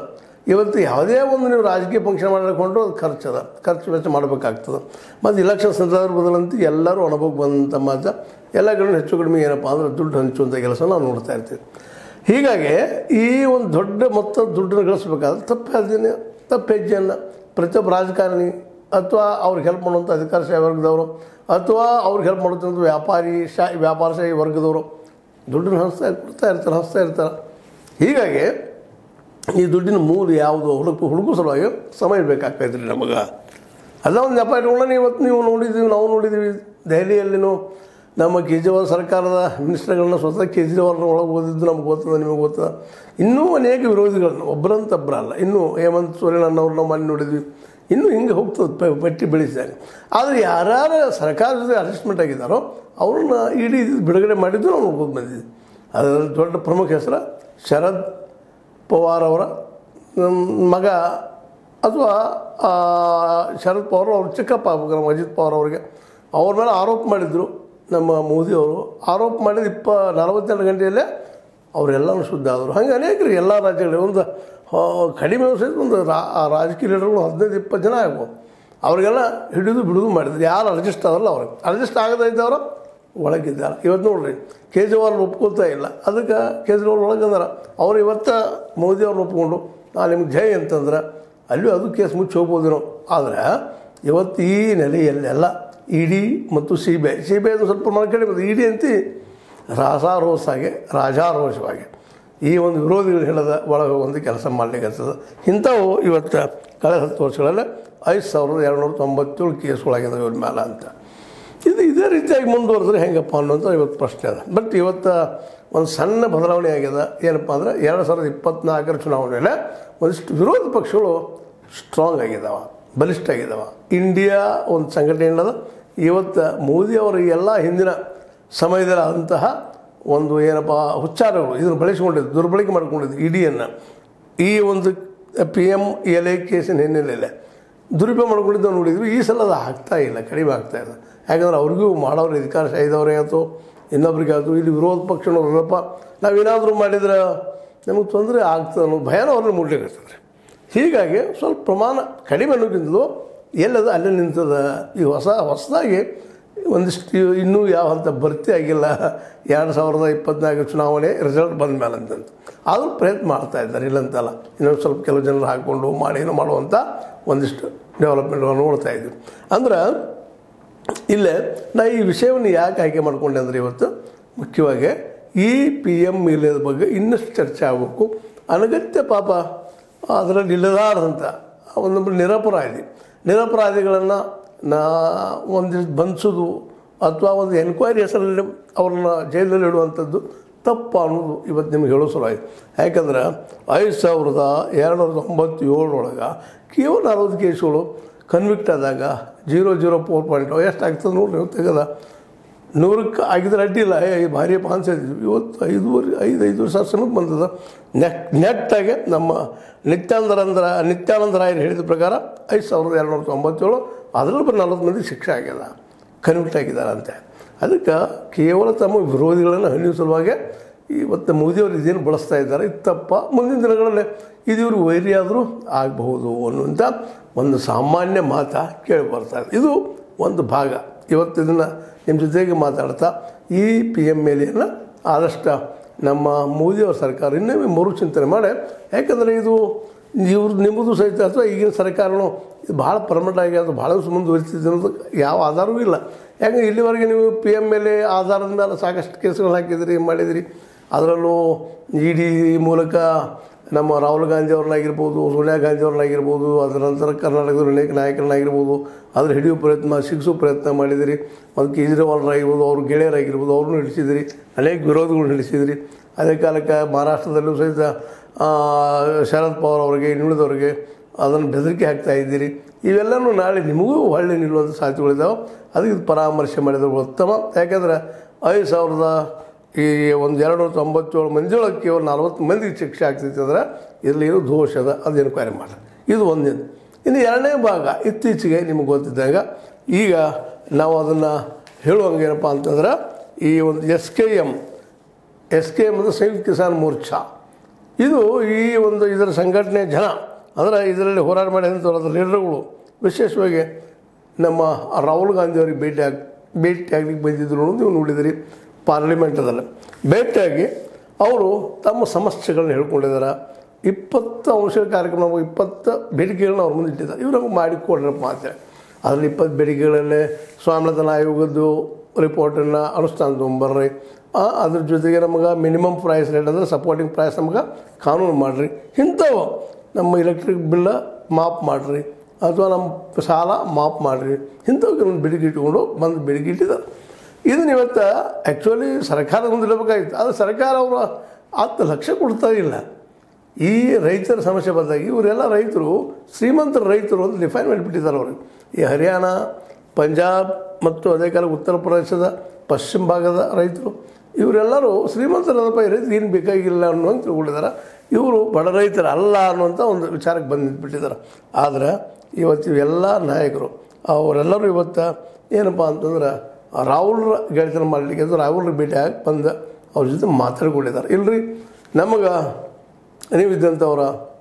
ಇವತ್ತು ಯಾವುದೇ ಒಂದು ನೀವು ರಾಜಕೀಯ ಫಂಕ್ಷನ್ ಮಾಡಿಕೊಂಡ್ರು ಅದು ಖರ್ಚು ಅದ ಖರ್ಚು ವೆಚ್ಚ ಮಾಡಬೇಕಾಗ್ತದೆ ಮತ್ತು ಇಲೆಕ್ಷನ್ ಸಂದರ್ಭದಲ್ಲಂತೂ ಎಲ್ಲರೂ ಅನುಭವಕ್ಕೆ ಬಂದಂಥ ಮಾತು ಎಲ್ಲ ಕಡೆ ಹೆಚ್ಚು ಕಡಿಮೆ ಏನಪ್ಪ ಅಂದ್ರೆ ದುಡ್ಡು ಹಂಚುವಂಥ ಕೆಲಸ ನಾವು ನೋಡ್ತಾ ಇರ್ತೀವಿ ಹೀಗಾಗಿ ಈ ಒಂದು ದೊಡ್ಡ ಮೊತ್ತ ದುಡ್ಡನ್ನು ಗಳಿಸ್ಬೇಕಾದ್ರೆ ತಪ್ಪು ಹೆಜ್ಜೆನ ತಪ್ಪು ಹೆಜ್ಜೆಯನ್ನು ಪ್ರತಿಯೊಬ್ಬ ರಾಜಕಾರಣಿ ಅಥವಾ ಅವ್ರಿಗೆ ಹೆಲ್ಪ್ ಮಾಡುವಂಥ ಅಧಿಕಾರಶಾಹಿ ವರ್ಗದವರು ಅಥವಾ ಅವ್ರಿಗೆ ಹೆಲ್ಪ್ ಮಾಡುವಂಥ ವ್ಯಾಪಾರಿ ಶಾ ವ್ಯಾಪಾರಶಾಹಿ ವರ್ಗದವರು ದುಡ್ಡನ್ನು ಹಂಚ್ತಾ ಕೊಡ್ತಾ ಇರ್ತಾರೆ ಹಂಚ್ತಾ ಇರ್ತಾರೆ ಹೀಗಾಗಿ ಈ ದುಡ್ಡಿನ ಮೂಲ ಯಾವುದು ಹುಡುಕು ಹುಡುಕು ಸಲುವಾಗಿ ಸಮಯ ಬೇಕಾಗ್ತೈತೆ ರೀ ನಮಗೆ ಅಲ್ಲ ಒಂದು ನೆಪ ಇಟ್ಕೊಂಡು ಇವತ್ತು ನೀವು ನೋಡಿದ್ದೀವಿ ನಾವು ನೋಡಿದ್ದೀವಿ ದೆಹಲಿಯಲ್ಲಿನೂ ನಮ್ಮ ಕೇಜ್ರಿವಾಲ್ ಸರ್ಕಾರದ ಮಿನಿಸ್ಟರ್ಗಳನ್ನ ಸ್ವತಃ ಕೇಜ್ರಿವಾಲ್ನ ಒಳಗೆ ಓದಿದ್ದು ನಮ್ಗೆ ಗೊತ್ತದ ನಿಮಗೆ ಗೊತ್ತದ ಇನ್ನೂ ಅನೇಕ ವಿರೋಧಿಗಳನ್ನು ಒಬ್ಬರಂತ ಒಬ್ಬರಲ್ಲ ಇನ್ನೂ ಹೇಮಂತ್ ಸೋರೇನ್ ಅನ್ನೋರು ನಾವು ಮನೆ ನೋಡಿದ್ವಿ ಇನ್ನೂ ಹಿಂಗೆ ಹೋಗ್ತದೆ ಪ- ಪಟ್ಟಿ ಬೆಳೆಸಿದಾಗ ಆದರೆ ಯಾರ್ಯಾರು ಸರ್ಕಾರದ ಜೊತೆ ಅಡ್ಜಸ್ಟ್ಮೆಂಟ್ ಆಗಿದ್ದಾರೋ ಅವ್ರನ್ನ ಇಡೀ ಬಿಡುಗಡೆ ಮಾಡಿದ್ದು ನಾವು ನೋಡ್ಕೊಂಡು ಬಂದಿದ್ವಿ ಅದರಲ್ಲಿ ದೊಡ್ಡ ಪ್ರಮುಖ ಹೆಸರು ಶರದ್ ಪವಾರ್ ಅವರ ನಮ್ಮ ಮಗ ಅಥವಾ ಆ, ಶರದ್ ಪವಾರ್ ಅವ್ರ ಚಿಕ್ಕಪ್ಪ ಆಗ್ಬೇಕು ನಮ್ಮ ಅಜಿತ್ ಪವಾರ್ ಅವರಿಗೆ ಅವ್ರ ಮೇಲೆ ಆರೋಪ ಮಾಡಿದರು ನಮ್ಮ ಮೋದಿಯವರು ಆರೋಪ ಮಾಡಿದ ಇಪ್ಪ ನಲವತ್ತೆರಡು ಗಂಟೆಯಲ್ಲೇ ಅವರೆಲ್ಲನೂ ಶುದ್ಧ ಆದರು ಹಾಗೆ ಅನೇಕರು ಎಲ್ಲ ರಾಜ್ಯಗಳು ಒಂದು ಆ, ಕಡಿಮೆ ಸಹಿತ ಒಂದು ರಾ- ಆ ರಾಜಕೀಯ ಲೀಡರ್ಗಳು ಹದಿನೈದು ಇಪ್ಪತ್ತು ಜನ ಆಗ್ಬೋದು ಅವ್ರಿಗೆಲ್ಲ ಹಿಡಿದು ಬಿಡುದು ಮಾಡಿದ್ರು ಯಾರು ಅಡ್ಜಸ್ಟ್ ಆದಲ್ಲ ಅವ್ರಿಗೆ ಅಡ್ಜಸ್ಟ್ ಆಗದೇ ಇದ್ದವರು ಒಳಗಿದ್ದಾರೆ ಇವತ್ತು ನೋಡ್ರಿ ಕೇಜ್ರಿವಾಲ್ ಒಪ್ಕೊಳ್ತಾ ಇಲ್ಲ ಅದಕ್ಕೆ ಕೇಜ್ರಿವಾಲ್ ಒಳಗದಾರ ಅವ್ರು ಇವತ್ತು ಮೋದಿ ಅವ್ರು ಒಪ್ಕೊಂಡು ನಾ ನಿಮ್ಗೆ ಜೈ ಅಂತಂದ್ರೆ ಅಲ್ಲೂ ಅದು ಕೇಸ್ ಮುಚ್ಚಿ ಹೋಗ್ಬೋದೇನೋ ಆದರೆ ಇವತ್ತು ಈ ನೆಲೆಯಲ್ಲೆಲ್ಲ ಇ ಡಿ ಮತ್ತು C B I C B I ಸ್ವಲ್ಪ ಪ್ರಮಾಣ ಕಡಿಮೆ ಇ ಡಿ ಅಂತಿ ರಾಸಾರೋಸಾಗಿ ರಾಜಾರೋಷವಾಗಿ ಈ ಒಂದು ವಿರೋಧಿಗಳು ಹೇಳದ ಒಳಗೆ ಒಂದು ಕೆಲಸ ಮಾಡಲಿಕ್ಕೆ ಇಂಥವು ಇವತ್ತು ಕಳೆದ ಹತ್ತು ವರ್ಷಗಳಲ್ಲಿ ಐದು ಸಾವಿರದ ಎರಡುನೂರ ತೊಂಬತ್ತೇಳು ಕೇಸ್ಗಳಾಗಿದ್ದಾವೆ ಇವ್ರ ಮೇಲೆ ಅಂತ ಇದು ಇದೇ ರೀತಿಯಾಗಿ ಮುಂದುವರೆದ್ರೆ ಹೆಂಗಪ್ಪ ಅನ್ನೋಂಥ ಇವತ್ತು ಪ್ರಶ್ನೆ ಅದ ಬಟ್ ಇವತ್ತು ಒಂದು ಸಣ್ಣ ಬದಲಾವಣೆ ಆಗ್ಯದ ಏನಪ್ಪ ಅಂದ್ರೆ ಎರಡು ಸಾವಿರದ ಇಪ್ಪತ್ನಾಲ್ಕರ ಚುನಾವಣೆಯಲ್ಲಿ ಒಂದಿಷ್ಟು ವಿರೋಧ ಪಕ್ಷಗಳು ಸ್ಟ್ರಾಂಗ್ ಆಗಿದ್ದಾವೆ ಬಲಿಷ್ಠ ಆಗಿದ್ದಾವೆ ಇಂಡಿಯಾ ಒಂದು ಸಂಘಟನೆ ಏನದ ಇವತ್ತು ಮೋದಿ ಅವರ ಎಲ್ಲ ಹಿಂದಿನ ಸಮಯದಲ್ಲಿ ಆದಂತಹ ಒಂದು ಏನಪ್ಪ ಹುಚ್ಚಾರಗಳು ಇದನ್ನು ಬಳಸಿಕೊಂಡಿದ್ದು ದುರ್ಬಳಕೆ ಮಾಡಿಕೊಂಡಿದ್ದು ಇಡಿಯನ್ನು ಈ ಒಂದು ಪಿ ಎಮ್ ಎಲ್ ಎ ಕೇಸಿನ ಹಿನ್ನೆಲೆಯಲ್ಲಿ ದುರುಪಯೋಗ ಮಾಡ್ಕೊಂಡಿದ್ದು ನೋಡಿದ್ವಿ ಈ ಸಲ ಅದು ಆಗ್ತಾ ಇಲ್ಲ ಕಡಿಮೆ ಆಗ್ತಾ ಇದೆ ಯಾಕಂದ್ರೆ ಅವ್ರಿಗೂ ಮಾಡೋರು ಅಧಿಕಾರ ಶಾಹಿದವ್ರೆ ಆಯಿತು ಇನ್ನೊಬ್ರಿಗೆ ಆಯಿತು ಇಲ್ಲಿ ವಿರೋಧ ಪಕ್ಷನವ್ರಪ್ಪ ನಾವೇನಾದರೂ ಮಾಡಿದ್ರೆ ನಮಗೆ ತೊಂದರೆ ಆಗ್ತದೆ ಅನ್ನೋ ಭಯನ ಅವ್ರನ್ನ ಮೂಡ್ಲಿಕ್ಕೆ ಹೀಗಾಗಿ ಸ್ವಲ್ಪ ಪ್ರಮಾಣ ಕಡಿಮೆ ಅನ್ನೋಕ್ಕಿಂತಲೂ ಎಲ್ಲದು ಅಲ್ಲೇ ನಿಂತದ ಈ ಹೊಸ ಹೊಸದಾಗಿ ಒಂದಿಷ್ಟು ಇನ್ನೂ ಯಾವ ಹಂತ ಭರ್ತಿ ಆಗಿಲ್ಲ ಎರಡು ಸಾವಿರದ ಇಪ್ಪತ್ನಾಲ್ಕು ಚುನಾವಣೆ ರಿಸಲ್ಟ್ ಬಂದ ಮೇಲೆ ಅಂತಂತ ಆದರೂ ಪ್ರಯತ್ನ ಮಾಡ್ತಾ ಇದ್ದಾರೆ ಇಲ್ಲಂತಲ್ಲ ಇನ್ನೊಂದು ಸ್ವಲ್ಪ ಕೆಲವು ಜನರು ಹಾಕ್ಕೊಂಡು ಮಾಡಿ ಏನೋ ಮಾಡುವಂಥ ಒಂದಿಷ್ಟು ಡೆವಲಪ್ಮೆಂಟ್ಗಳನ್ನು ನೋಡ್ತಾ ಇದ್ವಿ ಅಂದ್ರೆ ಇಲ್ಲೇ ನಾ ಈ ವಿಷಯವನ್ನು ಯಾಕೆ ಆಯ್ಕೆ ಮಾಡ್ಕೊಂಡೆ ಅಂದರೆ ಇವತ್ತು ಮುಖ್ಯವಾಗಿ ಈ ಪಿ ಎಮ್ ಇಲ್ಲದ ಬಗ್ಗೆ ಇನ್ನಷ್ಟು ಚರ್ಚೆ ಆಗಬೇಕು ಅನಗತ್ಯ ಪಾಪ ಅದರಲ್ಲಿ ಇಲ್ಲದಾರದಂಥ ಒಂದು ನಿರಪರಾಧಿ ನಿರಪರಾಧಿಗಳನ್ನು ನಾ ಒಂದಿಷ್ಟು ಬಂಧಿಸೋದು ಅಥವಾ ಒಂದು ಎನ್ಕ್ವೈರಿ ಹೆಸರಲ್ಲಿ ಅವ್ರನ್ನ ಜೈಲಲ್ಲಿ ಇಡುವಂಥದ್ದು ತಪ್ಪು ಅನ್ನೋದು ಇವತ್ತು ನಿಮ್ಗೆ ಹೇಳೋ ಸಲ ಆಯ್ತು ಯಾಕಂದ್ರೆ ಐದು ಸಾವಿರದ ಎರಡುನೂರ ತೊಂಬತ್ತೇಳರೊಳಗೆ ಕೇವಲ ಅರವತ್ತು ಕೇಸುಗಳು ಕನ್ವಿಕ್ಟ್ ಆದಾಗ ಜೀರೋ ಜೀರೋ ಫೋರ್ ಪಾಯಿಂಟ್ ಎಷ್ಟು ಆಗ್ತದೆ ನೋಡ್ರಿ ನೀವು ತೆಗೆದ ನೂರಕ್ಕೆ ಆಗಿದ್ರೆ ಅಡ್ಡಿಲ್ಲ ಏ ಈ ಭಾರಿ ಅನ್ಸಿದ್ವಿ ಇವತ್ತು ಐದೂವರೆ ಐದು ಐದು ಸಾವಿರ ಸಮಯಕ್ಕೆ ಬಂದದ ನೆಟ್ ನೆಟ್ಟಾಗೆ ನಮ್ಮ ನಿತ್ಯಾನಂದರಂದ್ರ ನಿತ್ಯಾನಂದ ರಾಯರು ಹೇಳಿದ ಪ್ರಕಾರ ಐದು ಸಾವಿರದ ಎರಡುನೂರ ತೊಂಬತ್ತೇಳು ಅದರಲ್ಲಿ ಬರೀ ನಲ್ವತ್ತು ಮಂದಿ ಶಿಕ್ಷೆ ಆಗ್ಯದ ಕನ್ವಿಕ್ಟ್ ಆಗಿದ್ದಾರೆ ಅಂತೆ ಅದಕ್ಕೆ ಕೇವಲ ತಮ್ಮ ವಿರೋಧಿಗಳನ್ನು ಹಣಿಯುವ ಸಲುವಾಗಿ ಇವತ್ತು ಮೋದಿಯವರು ಇದೇನು ಬಳಸ್ತಾ ಇದ್ದಾರೆ ಇದು ತಪ್ಪ ಮುಂದಿನ ದಿನಗಳಲ್ಲಿ ಇದು ಇವರು ವೈರಿಯಾದರೂ ಆಗಬಹುದು ಅನ್ನುವಂಥ ಒಂದು ಸಾಮಾನ್ಯ ಮಾತ ಕೇಳಿ ಬರ್ತಾ ಇದೆ ಇದು ಒಂದು ಭಾಗ ಇವತ್ತು ಇದನ್ನು ನಿಮ್ಮ ಜೊತೆಗೆ ಮಾತಾಡ್ತಾ ಈ ಪಿ ಎಮ್ ಎಲೆಯನ್ನು ಆದಷ್ಟು ನಮ್ಮ ಮೋದಿಯವರ ಸರ್ಕಾರ ಇನ್ನೊಮ್ಮೆ ಮರುಚಿಂತನೆ ಮಾಡಿ ಯಾಕಂದರೆ ಇದು ಇವ್ರು ನಿಮ್ಮದು ಸಹಿತ ಅಥವಾ ಈಗಿನ ಸರ್ಕಾರನೂ ಇದು ಭಾಳ ಪರ್ಮನೆಂಟ್ ಆಗಿ ಅದು ಭಾಳ ದಿವಸ ಮುಂದುವರಿತಿದೆ ಅನ್ನೋದು ಯಾವ ಆಧಾರವೂ ಇಲ್ಲ ಯಾಕಂದ್ರೆ ಇಲ್ಲಿವರೆಗೆ ನೀವು ಪಿ ಎಮ್ ಎಲ್ ಎ ಆಧಾರದ ಮೇಲೆ ಸಾಕಷ್ಟು ಕೇಸುಗಳು ಹಾಕಿದಿರಿ ಮಾಡಿದಿರಿ ಅದರಲ್ಲೂ ಇ ಡಿ ಮೂಲಕ ನಮ್ಮ ರಾಹುಲ್ ಗಾಂಧಿ ಅವ್ರನ್ನಾಗಿರ್ಬೋದು ಸೋನಿಯಾ ಗಾಂಧಿ ಅವ್ರನ್ನಾಗಿರ್ಬೋದು ಅದರ ನಂತರ ಕರ್ನಾಟಕದ ಅನೇಕ ನಾಯಕರನ್ನಾಗಿರ್ಬೋದು ಅದ್ರ ಹಿಡಿಯೋ ಪ್ರಯತ್ನ ಶಿಕ್ಷೋ ಪ್ರಯತ್ನ ಮಾಡಿದಿರಿ ಮತ್ತು ಕೇಜ್ರಿವಾಲ್ರಾಗಿರ್ಬೋದು ಅವ್ರ ಗೆಳೆಯರಾಗಿರ್ಬೋದು ಅವ್ರನ್ನೂ ಹಿಡಿಸಿದಿರಿ ಅನೇಕ ವಿರೋಧಿಗಳು ಹಿಡಿಸಿದಿರಿ ಅದೇ ಕಾಲಕ್ಕೆ ಮಹಾರಾಷ್ಟ್ರದಲ್ಲೂ ಸಹಿತ ಆ, ಶರದ್ ಪವಾರ್ ಅವರಿಗೆ ಇನ್ನುಳಿದವರಿಗೆ ಅದನ್ನು ಬೆದರಿಕೆ ಹಾಕ್ತಾ ಇದ್ದೀರಿ ಇವೆಲ್ಲನೂ ನಾಳೆ ನಿಮಗೂ ಒಳ್ಳೆ ನಿಲ್ಲುವಂಥ ಸಾಧ್ಯತೆಗಳಿದ್ದಾವೆ ಅದಕ್ಕೆ ಇದು ಪರಾಮರ್ಶೆ ಮಾಡಿದ್ರೆ ಉತ್ತಮ ಯಾಕೆಂದ್ರೆ ಐದು ಸಾವಿರದ ಈ ಒಂದು ಎರಡು ತೊಂಬತ್ತೇಳು ಮಂದಿಯೊಳಗೆ ಕೇವಲ ನಲ್ವತ್ತು ಮಂದಿಗೆ ಶಿಕ್ಷೆ ಆಗ್ತೈತೆ ಅಂದ್ರೆ ಇದರಲ್ಲಿ ಏನೋ ದೋಷ ಅದ ಅದು ಎನ್ಕ್ವೈರಿ ಮಾಡಿ ಇದು ಒಂದಿನ ಇನ್ನು ಎರಡನೇ ಭಾಗ ಇತ್ತೀಚೆಗೆ ನಿಮಗೆ ಗೊತ್ತಿದ್ದಾಗ ಈಗ ನಾವು ಅದನ್ನು ಹೇಳುವಂಗೆ ಏನಪ್ಪ ಅಂತಂದ್ರೆ ಈ ಒಂದು S K M S K M ಅಂದರೆ ಸಂಯುಕ್ತ ಕಿಸಾನ್ ಮೋರ್ಚಾ ಇದು ಈ ಒಂದು ಇದರ ಸಂಘಟನೆ ಜನ ಅಂದರೆ ಇದರಲ್ಲಿ ಹೋರಾಟ ಮಾಡಿದಂಥ ಲೀಡರ್ಗಳು ವಿಶೇಷವಾಗಿ ನಮ್ಮ ರಾಹುಲ್ ಗಾಂಧಿ ಅವರಿಗೆ ಭೇಟಿ ಆಗಿ ಭೇಟಿ ಆಗ್ಲಿಕ್ಕೆ ಬಂದಿದ್ರು ಅನ್ನೋದು ನೀವು ನೋಡಿದಿರಿ ಪಾರ್ಲಿಮೆಂಟದಲ್ಲಿ ಭೇಟಿಯಾಗಿ ಅವರು ತಮ್ಮ ಸಮಸ್ಯೆಗಳನ್ನ ಹೇಳ್ಕೊಂಡಿದ್ದಾರೆ ಇಪ್ಪತ್ತು ಅಂಶಗಳ ಕಾರ್ಯಕ್ರಮ ಇಪ್ಪತ್ತು ಬೇಡಿಕೆಗಳನ್ನ ಅವ್ರ ಮುಂದೆ ಇಟ್ಟಿದ್ದಾರೆ ಇವ್ರು ನಮಗೆ ಮಾಡಿಕೊಡ್ರಪ್ಪ ಅಂತೇಳಿ ಅದರಲ್ಲಿ ಇಪ್ಪತ್ತು ಬೇಡಿಕೆಗಳಲ್ಲಿ ಸ್ವಾಮಿನಾಥನ್ ಆಯೋಗದ್ದು ರಿಪೋರ್ಟನ್ನು ಅನುಷ್ಠಾನ ತೊಗೊಂಬರ್ರಿ ಆ, ಅದ್ರ ಜೊತೆಗೆ ನಮಗೆ ಮಿನಿಮಮ್ ಪ್ರೈಸ್ ರೇಟ್ ಅಂದರೆ ಸಪೋರ್ಟಿಂಗ್ ಪ್ರೈಸ್ ನಮ್ಗೆ ಕಾನೂನು ಮಾಡಿರಿ ಇಂಥವು ನಮ್ಮ ಇಲೆಕ್ಟ್ರಿಕ್ ಬಿಲ್ಲ ಮಾಪ್ ಮಾಡಿರಿ ಅಥವಾ ನಮ್ಮ ಸಾಲ ಮಾಪ್ ಮಾಡಿರಿ ಇಂಥವಕ್ಕೆ ಒಂದು ಬೆಡಿಗೆ ಇಟ್ಕೊಂಡು ಬಂದು ಬೆಡಿಗೆ ಇಟ್ಟಿದ್ದಾರೆ ಇದನ್ನ ಇವತ್ತು ಆ್ಯಕ್ಚುಲಿ ಸರ್ಕಾರ ಮುಂದೆ ಇಡಬೇಕಾಗಿತ್ತು ಆದರೆ ಸರ್ಕಾರ ಅವರು ಹತ್ತು ಲಕ್ಷ ಕೊಡ್ತಾ ಇಲ್ಲ ಈ ರೈತರ ಸಮಸ್ಯೆ ಬಂದಾಗ ಇವರೆಲ್ಲ ರೈತರು ಶ್ರೀಮಂತರ ರೈತರು ಅಂತ ಡಿಫೈನ್ ಮಾಡಿಬಿಟ್ಟಿದ್ದಾರೆ ಅವರು ಈ ಹರಿಯಾಣ ಪಂಜಾಬ್ ಮತ್ತು ಅದೇ ಕಾಲ ಉತ್ತರ ಪ್ರದೇಶದ ಪಶ್ಚಿಮ ಭಾಗದ ರೈತರು ಇವರೆಲ್ಲರೂ ಶ್ರೀಮಂತರದಪ್ಪ ಈ ರೈತರು ಏನು ಬೇಕಾಗಿಲ್ಲ ಅನ್ನೋಂಗೆ ತಿಳ್ಕೊಂಡಿದ್ದಾರೆ ಇವರು ಬಡ ರೈತರು ಅಲ್ಲ ಅನ್ನುವಂಥ ಒಂದು ವಿಚಾರಕ್ಕೆ ಬಂದು ನಿಂತ್ಬಿಟ್ಟಿದ್ದಾರೆ ಆದರೆ ಇವತ್ತು ಇವೆಲ್ಲ ನಾಯಕರು ಅವರೆಲ್ಲರೂ ಇವತ್ತು ಏನಪ್ಪ ಅಂತಂದ್ರೆ ರಾಹುಲ್ರ ಗೆಳೆತನ ಮಾಡಲಿಕ್ಕೆ ಅದು ರಾಹುಲ್ರ ಭೇಟಿ ಆಗಿ ಬಂದು ಅವ್ರ ಜೊತೆ ಮಾತಾಡ್ಕೊಂಡಿದ್ದಾರೆ ಇಲ್ರಿ ನಮಗೆ ನೀವಿದ್ದಂಥವ್ರ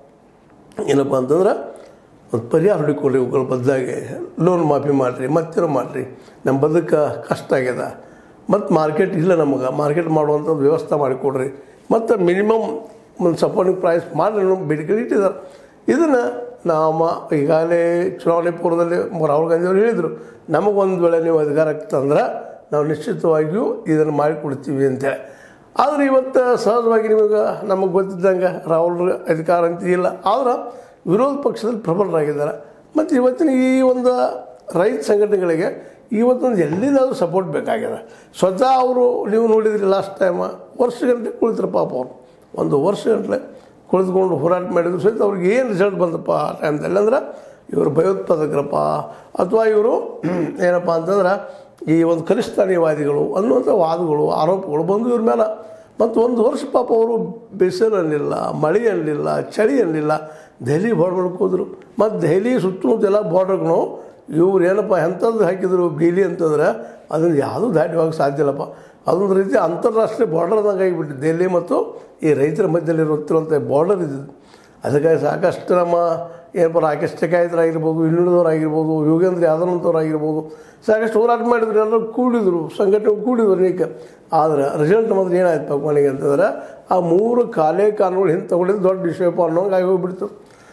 ಏನಪ್ಪ ಅಂತಂದ್ರೆ ಒಂದು ಪರಿಹಾರ ಹುಡುಕೊಡ್ರಿ ಇವುಗಳ ಬದಲಾಗಿ ಲೋನ್ ಮಾಫಿ ಮಾಡಿರಿ ಮತ್ತೇನೋ ಮಾಡಿರಿ ನಮ್ಮ ಬದುಕ ಕಷ್ಟ ಆಗ್ಯದ ಮತ್ತು ಮಾರ್ಕೆಟ್ ಇಲ್ಲ ನಮಗೆ ಮಾರ್ಕೆಟ್ ಮಾಡುವಂಥ ಒಂದು ವ್ಯವಸ್ಥೆ ಮಾಡಿಕೊಡ್ರಿ ಮತ್ತು ಮಿನಿಮಮ್ ಒಂದು ಸಪೋರ್ಟಿಂಗ್ ಪ್ರೈಸ್ ಮಾಡಿ ನಮ್ಮ ಬೇಡಿಕೆ ಇಟ್ಟಿದ್ದಾರೆ ಇದನ್ನು ನಾವು ಈಗಾಗಲೇ ಚುನಾವಣೆ ಪೂರ್ವದಲ್ಲಿ ರಾಹುಲ್ ಗಾಂಧಿ ಅವರು ಹೇಳಿದರು ನಮಗೊಂದು ವೇಳೆ ನೀವು ಅಧಿಕಾರಕ್ಕೆ ತಂದ್ರೆ ನಾವು ನಿಶ್ಚಿತವಾಗಿಯೂ ಇದನ್ನು ಮಾಡಿಕೊಡ್ತೀವಿ ಅಂತೇಳಿ ಆದರೆ ಇವತ್ತು ಸಹಜವಾಗಿ ನಿಮಗೆ ನಮಗೆ ಗೊತ್ತಿದ್ದಂಗೆ ರಾಹುಲ್ ಅಧಿಕಾರ ಅಂತ ಇಲ್ಲ ಆದ್ರೆ ವಿರೋಧ ಪಕ್ಷದಲ್ಲಿ ಪ್ರಬಲರಾಗಿದ್ದಾರೆ ಮತ್ತು ಇವತ್ತಿನ ಈ ಒಂದು ರೈತ ಸಂಘಟನೆಗಳಿಗೆ ಇವತ್ತೊಂದು ಎಲ್ಲಿಂದಾದ್ರೂ ಸಪೋರ್ಟ್ ಬೇಕಾಗಿದೆ ಸ್ವತಃ ಅವರು ನೀವು ನೋಡಿದ್ರಿ ಲಾಸ್ಟ್ ಟೈಮ್ ವರ್ಷ ಗಂಟೆ ಕುಳಿತರು ಪಾಪ ಅವರು ಒಂದು ವರ್ಷ ಗಂಟಲೆ ಕುಳಿತುಕೊಂಡು ಹೋರಾಟ ಮಾಡಿದ್ರು ಸಹಿತ ಅವ್ರಿಗೆ ಏನು ರಿಸಲ್ಟ್ ಬಂದಪ್ಪ ಆ ಟೈಮ್ದಲ್ಲಿ ಅಂದ್ರೆ ಇವರು ಭಯೋತ್ಪಾದಕರಪ್ಪ ಅಥವಾ ಇವರು ಏನಪ್ಪ ಅಂತಂದ್ರೆ ಈ ಒಂದು ಖಲಿಸ್ತಾನಿವಾದಿಗಳು ಅನ್ನುವಂಥ ವಾದಗಳು ಆರೋಪಗಳು ಬಂದು ಇವ್ರ ಮೇಲೆ ಮತ್ತು ಒಂದು ವರ್ಷ ಪಾಪ ಅವರು ಬಿಸಿಲು ಅನ್ನಿಲ್ಲ ಮಳೆ ಅನ್ನಲಿಲ್ಲ ಚಳಿ ಅನ್ನಲಿಲ್ಲ ದೆಹಲಿ ಬಾರ್ಡರ್ಗೆ ಹೋದರು ಮತ್ತು ದೆಹಲಿ ಸುತ್ತಮುತ್ತ ಎಲ್ಲ ಬಾರ್ಡರ್ಗಳು ಇವ್ರು ಏನಪ್ಪ ಎಂಥದ್ದು ಹಾಕಿದ್ರು ಬೇಲಿ ಅಂತಂದ್ರೆ ಅದನ್ನು ಯಾವುದೂ ದಾಟಿ ಹೋಗಕ್ಕೆ ಸಾಧ್ಯ ಇಲ್ಲಪ್ಪ ಅದೊಂದು ರೀತಿ ಅಂತಾರಾಷ್ಟ್ರೀಯ ಬಾರ್ಡರ್ದಾಗ ಆಗಿಬಿಟ್ಟು ದೆಹಲಿ ಮತ್ತು ಈ ರೈತರ ಮಧ್ಯದಲ್ಲಿರುತ್ತಿರುವಂಥ ಬಾರ್ಡರ್ ಇದ್ದಿದ್ದು ಅದಕ್ಕಾಗಿ ಸಾಕಷ್ಟು ನಮ್ಮ ಏನಪ್ಪ ರಾಕೇಶ್ ಟಕಾಯಿತರಾಗಿರ್ಬೋದು ಇನ್ನುಳಿದವರಾಗಿರ್ಬೋದು ಯೋಗೇಂದ್ರ ಯಾದವಂತವ್ರಾಗಿರ್ಬೋದು ಸಾಕಷ್ಟು ಹೋರಾಟ ಮಾಡಿದ್ರು ಎಲ್ಲರೂ ಕೂಡಿದ್ರು ಸಂಘಟನೆ ಕೂಡಿದ್ರು ಅನೇಕ ಆದರೆ ರಿಸಲ್ಟ್ ಮಾತ್ರ ಏನಾಯ್ತು ಕೊನೆಗೆ ಅಂತಂದ್ರೆ ಆ ಮೂರು ಕಾಲೇ ಕಾನೂನುಗಳು ಹಿಂದೆ ತಗೊಂಡಿದ್ದು ದೊಡ್ಡ ವಿಷಯಪ್ಪ ಅನ್ನೋಂಗೆ ಆಗಿ ಹೋಗ್ಬಿಡ್ತು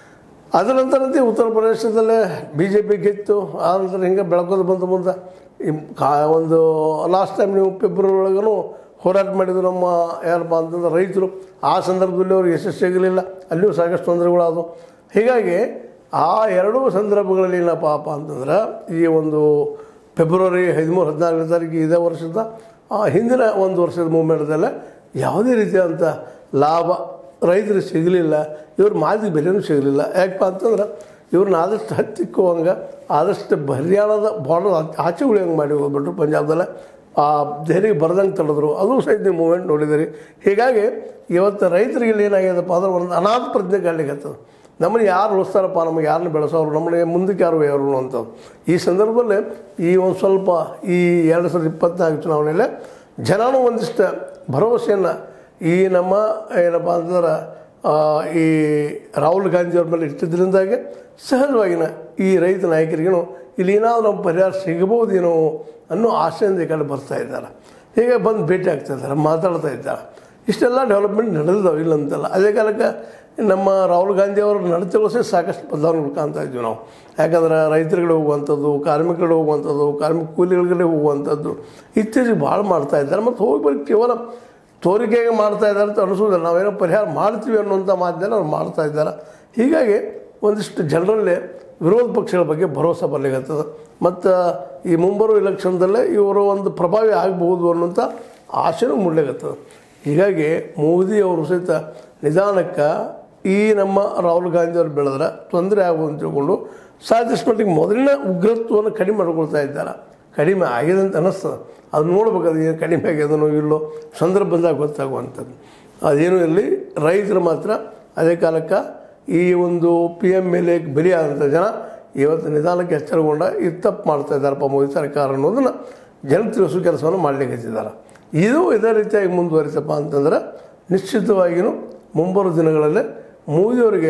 ಅದರ ನಂತರಂತೆ ಉತ್ತರ ಪ್ರದೇಶದಲ್ಲೇ ಬಿ ಜೆ ಪಿ ಗೆತ್ತು ಆ ನಂತರ ಹಿಂಗೆ ಬೆಳಕೋದು ಬಂತು ಮುಂದೆ ಈ ಕಾ ಒಂದು ಲಾಸ್ಟ್ ಟೈಮ್ ನೀವು ಫೆಬ್ರವರಿ ಒಳಗೂ ಹೋರಾಟ ಮಾಡಿದ್ರು ನಮ್ಮ ಯಾರಪ್ಪ ಅಂತಂದ್ರೆ ರೈತರು ಆ ಸಂದರ್ಭದಲ್ಲಿ ಅವ್ರಿಗೆ ಯಶಸ್ಸು ಸಿಗಲಿಲ್ಲ ಅಲ್ಲಿಯೂ ಸಾಕಷ್ಟು ತೊಂದರೆಗಳಾದವು ಹೀಗಾಗಿ ಆ ಎರಡೂ ಸಂದರ್ಭಗಳಲ್ಲಿ ಏನಪ್ಪ ಅಪ್ಪ ಅಂತಂದ್ರೆ ಈ ಒಂದು ಫೆಬ್ರವರಿ ಹದಿಮೂರು ಹದಿನಾಲ್ಕನೇ ತಾರೀಕು ಇದೇ ವರ್ಷದ ಆ ಹಿಂದಿನ ಒಂದು ವರ್ಷದ ಮೂಮೆಂಟ್ದಲ್ಲೇ ಯಾವುದೇ ರೀತಿಯಾದಂಥ ಲಾಭ ರೈತರಿಗೆ ಸಿಗಲಿಲ್ಲ ಇವ್ರ ಮಾತಿಗೆ ಬೆಲೆನೂ ಸಿಗಲಿಲ್ಲ ಯಾಕಪ್ಪ ಅಂತಂದ್ರೆ ಇವ್ರನ್ನ ಆದಷ್ಟು ಹತ್ತಿಕ್ಕುವಂಗೆ ಆದಷ್ಟು ಹರಿಯಾಣದ ಬಾರ್ಡರ್ ಆಚೆ ಉಳಿಯಂಗೆ ಮಾಡಿ ಹೋಗ್ಬಿಟ್ರು ಪಂಜಾಬ್ದಲ್ಲೇ ಆ ದೆಹಲಿಗೆ ಬರ್ದಂಗೆ ತಡೆದ್ರು ಅದು ಸಹಿತ ನೀವು ಮೂಮೆಂಟ್ ನೋಡಿದಿರಿ ಹೀಗಾಗಿ ಇವತ್ತು ರೈತರಿಗೆ ಇಲ್ಲಿ ಏನಾಗ್ಯದಪ್ಪ ಅಂದ್ರೆ ಒಂದು ಅನಾಥ ಪ್ರಜ್ಞೆ ಕಾಣ್ಲಿಕ್ಕೆ ನಮ್ಮನ್ನು ಯಾರು ಉಳಿಸ್ತಾರಪ್ಪ ನಮಗೆ ಯಾರನ್ನ ಬೆಳೆಸೋರು ನಮ್ಮನ್ನ ಮುಂದಕ್ಕೆ ಯಾರು ಯಾರು ಅಂತದ್ದು ಈ ಸಂದರ್ಭದಲ್ಲಿ ಈ ಒಂದು ಸ್ವಲ್ಪ ಈ ಎರಡು ಸಾವಿರದ ಇಪ್ಪತ್ನಾಲ್ಕು ಚುನಾವಣೆಯಲ್ಲಿ ಜನನೂ ಒಂದಿಷ್ಟು ಭರವಸೆಯನ್ನು ಈ ನಮ್ಮ ಏನಪ್ಪ ಅಂತಂದ್ರೆ ಆ, ಈ ರಾಹುಲ್ ಗಾಂಧಿ ಅವ್ರ ಮೇಲೆ ಇಟ್ಟಿದ್ದರಿಂದಾಗಿ ಸಹಜವಾಗಿನ ಈ ರೈತ ನಾಯಕರಿಗೂ ಇಲ್ಲಿ ಏನಾದರೂ ನಮ್ಮ ಪರಿಹಾರ ಸಿಗಬಹುದೇನೋ ಅನ್ನೋ ಆಶೆಯಿಂದ ಈ ಕಡೆ ಬರ್ತಾ ಇದ್ದಾರೆ ಹೀಗೆ ಬಂದು ಭೇಟಿ ಆಗ್ತಾ ಇದ್ದಾರೆ ಮಾತಾಡ್ತಾ ಇದ್ದಾರೆ ಇಷ್ಟೆಲ್ಲ ಡೆವಲಪ್ಮೆಂಟ್ ನಡೆದಿದ್ದಾವೆ ಇಲ್ಲ ಅಂತಲ್ಲ ಅದೇ ಕಾಲಕ್ಕೆ ನಮ್ಮ ರಾಹುಲ್ ಗಾಂಧಿ ಅವರ ನಡತೆಗಳು ಸಹ ಸಾಕಷ್ಟು ಬದಲಾವಣೆ ಕಾಣ್ತಾ ಇದ್ವಿ ನಾವು ಯಾಕಂದ್ರೆ ರೈತರುಗಳು ಹೋಗುವಂಥದ್ದು ಕಾರ್ಮಿಕರು ಹೋಗುವಂಥದ್ದು ಕಾರ್ಮಿಕ ಕೂಲಿಗಳಿಗೆ ಹೋಗುವಂಥದ್ದು ಇತ್ತೀಚೆಗೆ ಭಾಳ ಮಾಡ್ತಾ ಇದ್ದಾರೆ ಮತ್ತು ಹೋಗಿ ಬರೀ ಕೇವಲ ತೋರಿಕೆಗೆ ಮಾಡ್ತಾ ಇದ್ದಾರೆ ಅಂತ ಅನಿಸೋದಿಲ್ಲ ನಾವೇನೋ ಪರಿಹಾರ ಮಾಡ್ತೀವಿ ಅನ್ನುವಂಥ ಮಾತನ್ನ ಅವ್ರು ಮಾಡ್ತಾ ಇದ್ದಾರೆ ಹೀಗಾಗಿ ಒಂದಿಷ್ಟು ಜನರಲ್ಲೇ ವಿರೋಧ ಪಕ್ಷಗಳ ಬಗ್ಗೆ ಭರವಸೆ ಬರ್ಲಿಕ್ಕತ್ತದ ಮತ್ತು ಈ ಮುಂಬರುವ ಇಲೆಕ್ಷನ್ದಲ್ಲೇ ಇವರು ಒಂದು ಪ್ರಭಾವಿ ಆಗಬಹುದು ಅನ್ನುವಂಥ ಆಶೆನೂ ಮೂಡಲಿಕ್ಕತ್ತದ ಹೀಗಾಗಿ ಮೋದಿ ಅವರು ಸಹಿತ ನಿಧಾನಕ್ಕೆ ಈ ನಮ್ಮ ರಾಹುಲ್ ಗಾಂಧಿ ಅವರು ಬೆಳೆದ್ರೆ ತೊಂದರೆ ಆಗುವುದು ಅಂತ ತಿಳ್ಕೊಂಡು ಸಾಧ್ಯಷ್ಟು ಮಟ್ಟಿಗೆ ಮೊದಲಿನ ಉಗ್ರತ್ವವನ್ನು ಕಡಿಮೆ ಮಾಡ್ಕೊಳ್ತಾ ಇದ್ದಾರೆ ಕಡಿಮೆ ಆಗಿದೆ ಅಂತ ಅನ್ನಿಸ್ತದೆ ಅದು ನೋಡ್ಬೇಕು ಅದು ಏನು ಕಡಿಮೆ ಆಗ್ಯದನೋ ಇಲ್ಲೋ ಸಂದರ್ಭ ಬಂದಾಗ ಗೊತ್ತಾಗುವಂಥದ್ದು ಅದೇನು ಇರಲಿ ರೈತರು ಮಾತ್ರ ಅದೇ ಕಾಲಕ್ಕೆ ಈ ಒಂದು ಪಿ ಎಮ್ ಎಲ್ ಎಗೆ ಬಲಿಯಾದಂಥ ಜನ ಇವತ್ತು ನಿಧಾನಕ್ಕೆ ಎಚ್ಚರಗೊಂಡ ಇದು ತಪ್ಪು ಮಾಡ್ತಾ ಇದ್ದಾರಪ್ಪ ಮೋದಿ ಸರ್ಕಾರ ಅನ್ನೋದನ್ನು ಜನ ತಿಳಿಸೋ ಕೆಲಸವನ್ನು ಮಾಡಲಿಕ್ಕೆ ಹಚ್ಚಿದ್ದಾರೆ ಇದು ಇದೇ ರೀತಿಯಾಗಿ ಮುಂದುವರಿತಪ್ಪ ಅಂತಂದ್ರೆ ನಿಶ್ಚಿತವಾಗಿಯೂ ಮುಂಬರುವ ದಿನಗಳಲ್ಲಿ ಮೋದಿಯವರಿಗೆ